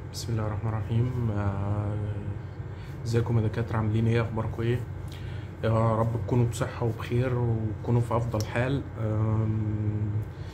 بسم الله الرحمن الرحيم آه، ازيكم يا دكاترة عاملين ايه اخباركم ايه يا رب تكونوا بصحة وبخير وتكونوا في افضل حال آم،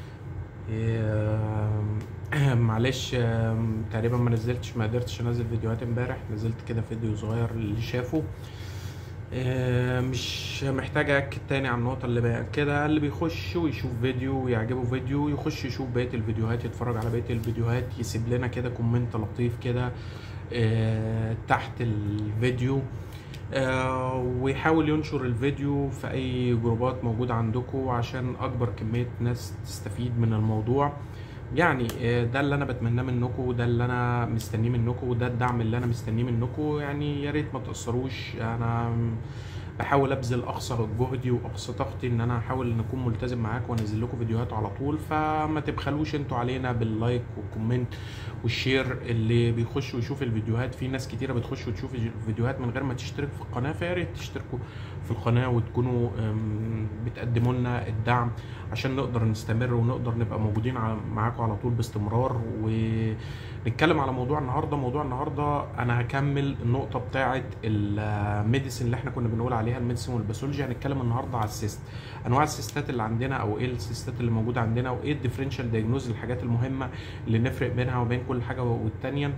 آم، معلش آم، تقريبا ما نزلتش ما قدرتش انزل فيديوهات امبارح نزلت كده فيديو صغير اللي شافه آه، مش محتاج اكد تاني على النقطة اللي باكدها اللي بيخش ويشوف فيديو ويعجبه فيديو يخش يشوف بقية الفيديوهات يتفرج على بقية الفيديوهات يسيب لنا كده كومنت لطيف كده آه، تحت الفيديو آه، ويحاول ينشر الفيديو في اي جروبات موجودة عندكم عشان اكبر كمية ناس تستفيد من الموضوع يعني آه، ده اللي انا بتمناه منكم وده اللي انا مستنيه منكم وده الدعم اللي انا مستنيه منكم يعني يا ريت ما تأثروش انا بحاول ابذل اقصى جهدي واقصى طاقتي ان انا احاول ان اكون ملتزم معاكم وانزل لكم فيديوهات على طول فما تبخلوش انتوا علينا باللايك والكومنت والشير اللي بيخش ويشوف الفيديوهات في ناس كتيره بتخش وتشوف الفيديوهات من غير ما تشترك في القناه فيا ريت تشتركوا في القناه وتكونوا أم، بتقدموا لنا الدعم عشان نقدر نستمر ونقدر نبقى موجودين على- معاكم على طول باستمرار ونتكلم على موضوع النهارده موضوع النهارده انا هكمل النقطه بتاعه الميديسين اللي احنا كنا بنقول عليها الميديسين والباثولوجي هنتكلم النهارده على السيست انواع السيستات اللي عندنا او ايه السيستات اللي موجوده عندنا وايه الديفرنشال دايجنوز الحاجات المهمه اللي نفرق بينها وبين كل حاجه والتانيه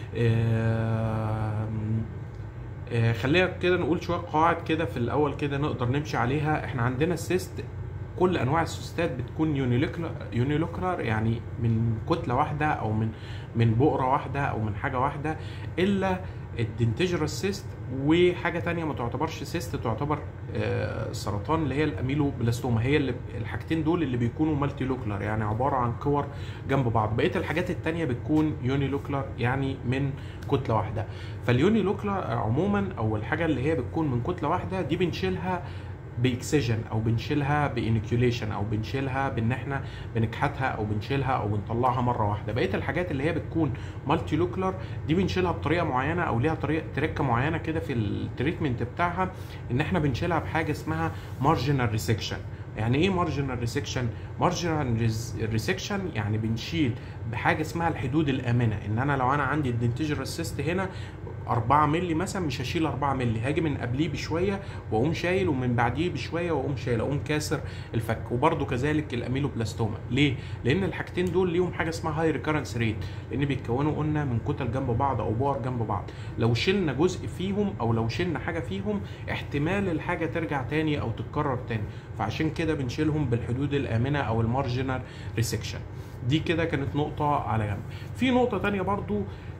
آم، آه، خلينا كده نقول شويه قواعد كده في الاول كده نقدر نمشي عليها احنا عندنا السيست كل انواع السيستات بتكون يونيلوكلر يونيلوكلر يعني من كتله واحده او من من بؤره واحده او من حاجه واحده الا الدنتجرال سيست وحاجه تانية ما تعتبرش سيست تعتبر آه، سرطان اللي هي الاميلوبلاستوما هي اللي الحاجتين دول اللي بيكونوا مالتي لوكلر يعني عباره عن كور جنب بعض بقيه الحاجات التانية بتكون يونيلوكلر يعني من كتله واحده فاليونيلوكلر عموما او الحاجه اللي هي بتكون من كتله واحده دي بنشيلها باكسجن او بنشيلها بانكيوليشن او بنشيلها بان احنا بنكحتها او بنشيلها او بنطلعها مره واحده بقيه الحاجات اللي هي بتكون مالتي لوكلر دي بنشيلها بطريقه معينه او ليها طريقه تركه معينه كده في التريتمنت بتاعها ان احنا بنشيلها بحاجه اسمها مارجنال ريسكشن يعني ايه مارجنال ريسكشن مارجنال ريسكشن يعني بنشيل بحاجه اسمها الحدود الامنه ان انا لو انا عندي الدنتجرال سيست هنا 4 مللي مثلا مش هشيل 4 مللي هاجي من قبليه بشويه واقوم شايل ومن بعديه بشويه واقوم شايل اقوم كاسر الفك وبرده كذلك الاميلوبلاستوما ليه لان الحاجتين دول ليهم حاجه اسمها هاي ريكرنس ريت لان بيتكونوا قلنا من كتل جنب بعض او بؤر جنب بعض لو شلنا جزء فيهم او لو شلنا حاجه فيهم احتمال الحاجه ترجع تاني او تتكرر تاني فعشان كده بنشيلهم بالحدود الامنه او المارجنال ريسكشن دي كده كانت نقطه على جنب في نقطه تانية برضو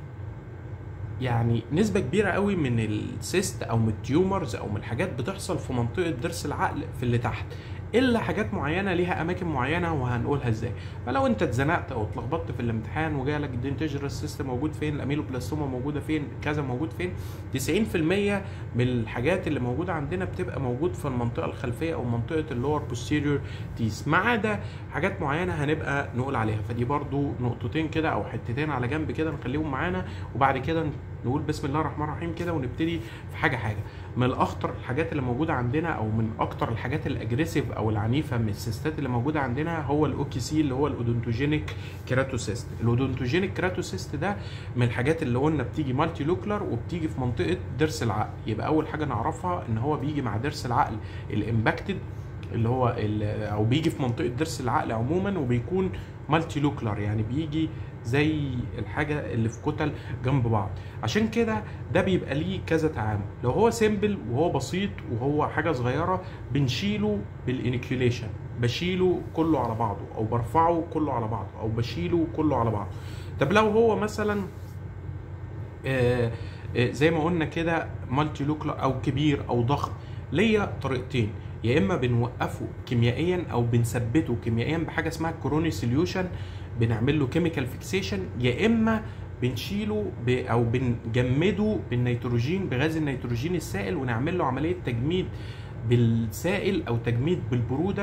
يعني نسبة كبيرة قوي من السيست او من التيومرز او من الحاجات بتحصل في منطقة ضرس العقل في اللي تحت الا حاجات معينه ليها اماكن معينه وهنقولها ازاي فلو انت اتزنقت او اتلخبطت في الامتحان وجالك الدنتجرال سيستم موجود فين الاميلوبلاستوما موجوده فين كذا موجود فين 90% من الحاجات اللي موجوده عندنا بتبقى موجود في المنطقه الخلفيه او منطقه اللور بوستيريور تيس ما عدا حاجات معينه هنبقى نقول عليها فدي برضو نقطتين كده او حتتين على جنب كده نخليهم معانا وبعد كده نقول بسم الله الرحمن الرحيم كده ونبتدي في حاجه حاجه من الاخطر الحاجات اللي موجوده عندنا او من اكتر الحاجات الاجريسيف او العنيفه من السيستات اللي موجوده عندنا هو الاوكي سي اللي هو الاودونتوجينيك كيراتوسيست الاودونتوجينيك كيراتوسيست ده من الحاجات اللي قلنا بتيجي مالتي لوكلر وبتيجي في منطقه ضرس العقل يبقى اول حاجه نعرفها ان هو بيجي مع ضرس العقل الامباكتد اللي هو ال- او بيجي في منطقه ضرس العقل عموما وبيكون مالتي لوكلر يعني بيجي زي الحاجه اللي في كتل جنب بعض عشان كده ده بيبقى ليه كذا تعامل لو هو سيمبل وهو بسيط وهو حاجه صغيره بنشيله بالانكيوليشن بشيله كله على بعضه او برفعه كله على بعضه او بشيله كله على بعضه طب لو هو مثلا آه، آه، زي ما قلنا كده مالتي لوكلر او كبير او ضخم ليا طريقتين يا اما بنوقفه كيميائيا او بنثبته كيميائيا بحاجه اسمها كوروني سوليوشن بنعمل له كيميكال فيكسيشن يا اما بنشيله ب او بنجمده بالنيتروجين بغاز النيتروجين السائل ونعمل له عمليه تجميد بالسائل او تجميد بالبروده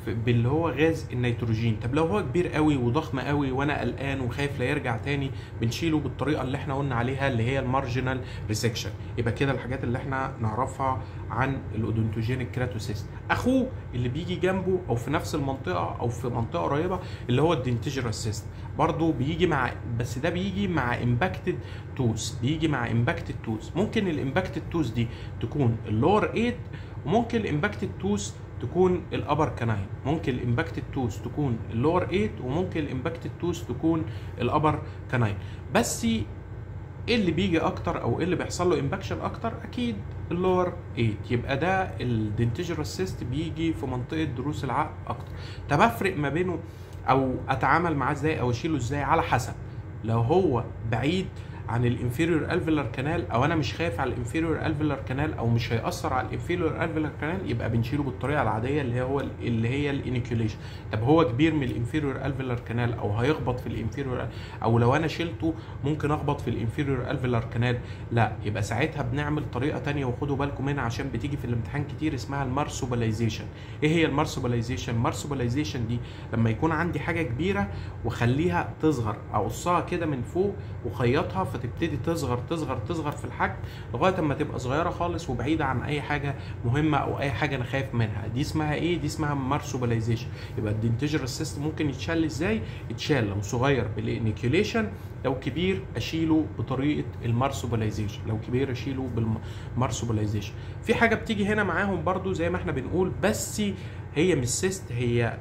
في- باللي هو غاز النيتروجين طب لو هو كبير قوي وضخم قوي وانا قلقان وخايف لا يرجع تاني بنشيله بالطريقه اللي احنا قلنا عليها اللي هي المارجنال ريسكشن يبقى كده الحاجات اللي احنا نعرفها عن الاودونتوجينيك كراتوسيست اخوه اللي بيجي جنبه او في نفس المنطقه او في منطقه قريبه اللي هو الدنتيجرال سيست برضه بيجي مع بس ده بيجي مع امباكتد توز بيجي مع امباكتد توز ممكن الامباكتد توز دي تكون اللور 8 وممكن الامباكتد توز تكون الابر كناين ممكن الامباكتد توز تكون اللور 8 وممكن الامباكتد توز تكون الابر كناين بس ايه اللي بيجي اكتر او ايه اللي بيحصل له امباكشن اكتر اكيد اللور 8 يبقى ده الدنتيجرال سيست بيجي في منطقه ضروس العقل اكتر طب افرق ما بينه او اتعامل معاه ازاي او اشيله ازاي على حسب لو هو بعيد عن الانفيريور الفيلر كانال او انا مش خايف على الانفيريور الفيلر كانال او مش هياثر على الانفيريور الفيلر كانال يبقى بنشيله بالطريقه العاديه اللي هو اللي هي الانيكيوليشن طب هو كبير من الانفيريور الفيلر كانال او هيخبط في الانفيريور او لو انا شلته ممكن اخبط في الانفيريور الفيلر كانال لا يبقى ساعتها بنعمل طريقه تانية وخدوا بالكم منها عشان بتيجي في الامتحان كتير اسمها المارسوبلايزيشن ايه هي المارسوبلايزيشن المارسوبلايزيشن دي لما يكون عندي حاجه كبيره واخليها تصغر اقصها كده من فوق وخيطها فتبتدي تصغر تصغر تصغر في الحجم لغايه اما تبقى صغيره خالص وبعيده عن اي حاجه مهمه او اي حاجه انا خايف منها دي اسمها ايه دي اسمها مارسوبلايزيشن يبقى الدنتجرال سيستم ممكن يتشال ازاي يتشال لو صغير بالانيكيوليشن لو كبير اشيله بطريقه المارسوبلايزيشن لو كبير اشيله بالمارسوبلايزيشن في حاجه بتيجي هنا معاهم برضو زي ما احنا بنقول بس هي مش سيست هي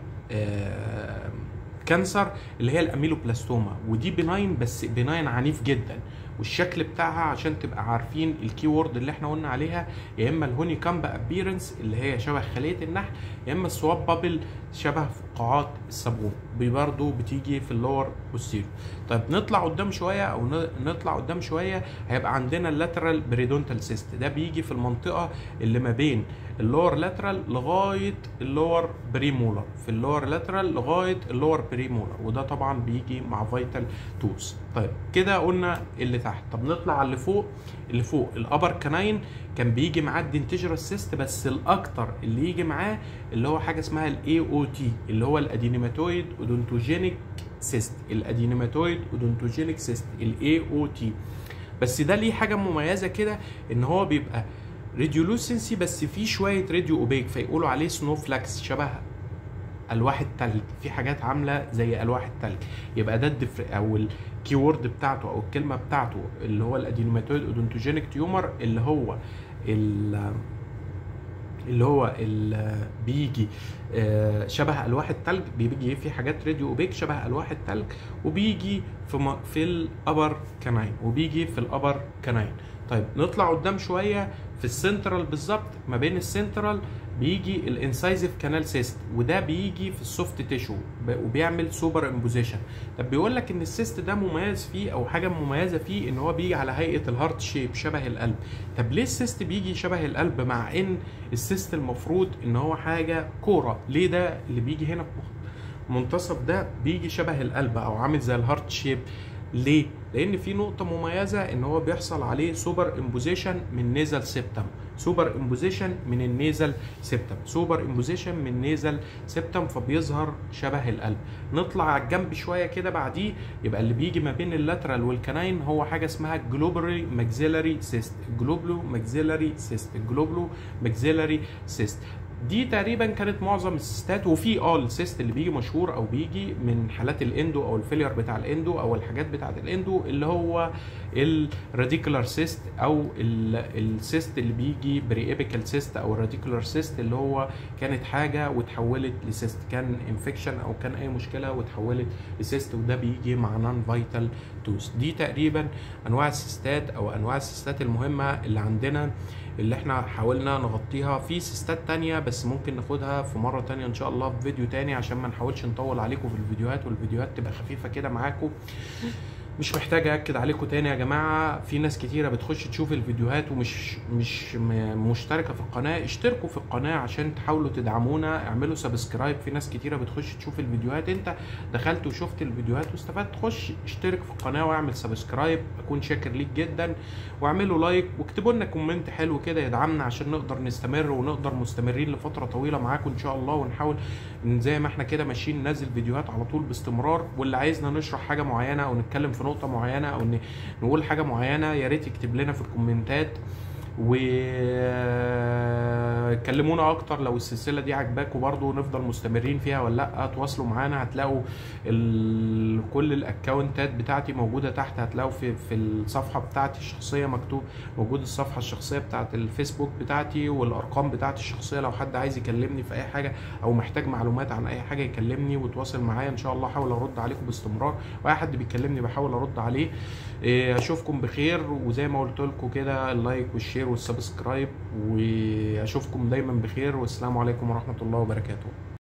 آه كانسر اللي هي الاميلوبلاستوما ودي بناين بس بناين عنيف جدا والشكل بتاعها عشان تبقى عارفين الكي وورد اللي احنا قلنا عليها يا اما الهوني كامب ابيرنس اللي هي شبه خليه النحل يا اما السواب بابل شبه فقاعات الصابون دي برضه بتيجي في اللور بوستيريو طيب نطلع قدام شويه او نطلع قدام شويه هيبقى عندنا اللاترال بريدونتال سيست ده بيجي في المنطقه اللي ما بين اللور لاترال لغايه اللور بريمولر في اللور لاترال لغايه اللور بريمولر وده طبعا بيجي مع فيتال توز طيب كده قلنا اللي تحت طب نطلع على اللي فوق اللي فوق الابر كناين كان بيجي معاه الدنتيجرال سيست بس الاكتر اللي يجي معاه اللي هو حاجه اسمها الاي او تي اللي هو الادينيماتويد اودونتوجينيك سيست الادينيماتويد اودونتوجينيك سيست الاي او تي بس ده ليه حاجه مميزه كده ان هو بيبقى راديولوسنسي بس فيه شويه راديو اوبيك فيقولوا عليه سنو فلاكس شبه الواح التلج في حاجات عامله زي الواح التلج يبقى ده الدفر او الكيورد بتاعته او الكلمه بتاعته اللي هو الادينوماتويد اودونتوجينيك تيومر اللي هو اللي هو اللي بيجي شبه الواح التلج بيجي فيه حاجات راديو اوبيك شبه الواح التلج وبيجي في في الابر كناين وبيجي في الابر كناين طيب نطلع قدام شويه في السنترال بالظبط ما بين السنترال بيجي الانسايزيف كانال سيست وده بيجي في السوفت تيشو وبيعمل سوبر امبوزيشن طب بيقول لك ان السيست ده مميز فيه او حاجه مميزه فيه ان هو بيجي على هيئه الهارت شيب شبه القلب طب ليه السيست بيجي شبه القلب مع ان السيست المفروض ان هو حاجه كوره ليه ده اللي بيجي هنا في منتصف ده بيجي شبه القلب او عامل زي الهارت شيب ليه؟ لأن في نقطة مميزة إن هو بيحصل عليه سوبر امبوزيشن من نيزل سيبتم، سوبر امبوزيشن من النيزل سيبتم، سوبر امبوزيشن من نيزل سيبتم فبيظهر شبه القلب. نطلع على الجنب شوية كده بعديه يبقى اللي بيجي ما بين اللاترال والكناين هو حاجة اسمها جلوبري ماكسيلاري سيست، جلوبلو ماكسيلاري سيست، جلوبلو ماكسيلاري سيست. دي تقريبا كانت معظم السيستات وفي اه السيست اللي بيجي مشهور او بيجي من حالات الاندو او الفيلير بتاع الاندو او الحاجات بتاعه الاندو اللي هو الراديكولار سيست او السيست اللي بيجي بريابيكال سيست او الراديكولار سيست اللي هو كانت حاجه وتحولت لسيست كان انفكشن او كان اي مشكله وتحولت لسيست وده بيجي مع نون فايتال توز دي تقريبا انواع السيستات او انواع السيستات المهمه اللي عندنا اللي احنا حاولنا نغطيها في سيستات تانية بس ممكن ناخدها في مرة تانية ان شاء الله في فيديو تاني عشان ما نحاولش نطول عليكم في الفيديوهات والفيديوهات تبقى خفيفة كده معاكم مش محتاج اكد عليكم تاني يا جماعه في ناس كتيره بتخش تشوف الفيديوهات ومش مش م- مشتركه في القناه اشتركوا في القناه عشان تحاولوا تدعمونا اعملوا سبسكرايب في ناس كتيره بتخش تشوف الفيديوهات انت دخلت وشفت الفيديوهات واستفدت خش اشترك في القناه واعمل سبسكرايب اكون شاكر ليك جدا واعملوا لايك واكتبوا لنا كومنت حلو كده يدعمنا عشان نقدر نستمر ونقدر مستمرين لفتره طويله معاكم ان شاء الله ونحاول إن زي ما احنا كده ماشيين ننزل فيديوهات على طول باستمرار واللي عايزنا نشرح حاجه معينه او نتكلم في نقطه معينه او ن- نقول حاجه معينه يا ريت يكتب لنا في الكومنتات وكلمونا اكتر لو السلسله دي عجباكم برضو نفضل مستمرين فيها ولا لا تواصلوا معانا هتلاقوا ال... كل الاكونتات بتاعتي موجوده تحت هتلاقوا في في الصفحه بتاعتي الشخصيه مكتوب موجود الصفحه الشخصيه بتاعت الفيسبوك بتاعتي والارقام بتاعتي الشخصيه لو حد عايز يكلمني في اي حاجه او محتاج معلومات عن اي حاجه يكلمني وتواصل معايا ان شاء الله احاول ارد عليكم باستمرار واي حد بيكلمني بحاول ارد عليه إيه، اشوفكم بخير وزي ما قلت لكم كده اللايك والشير والسبسكرايب واشوفكم دايما بخير والسلام عليكم ورحمه الله وبركاته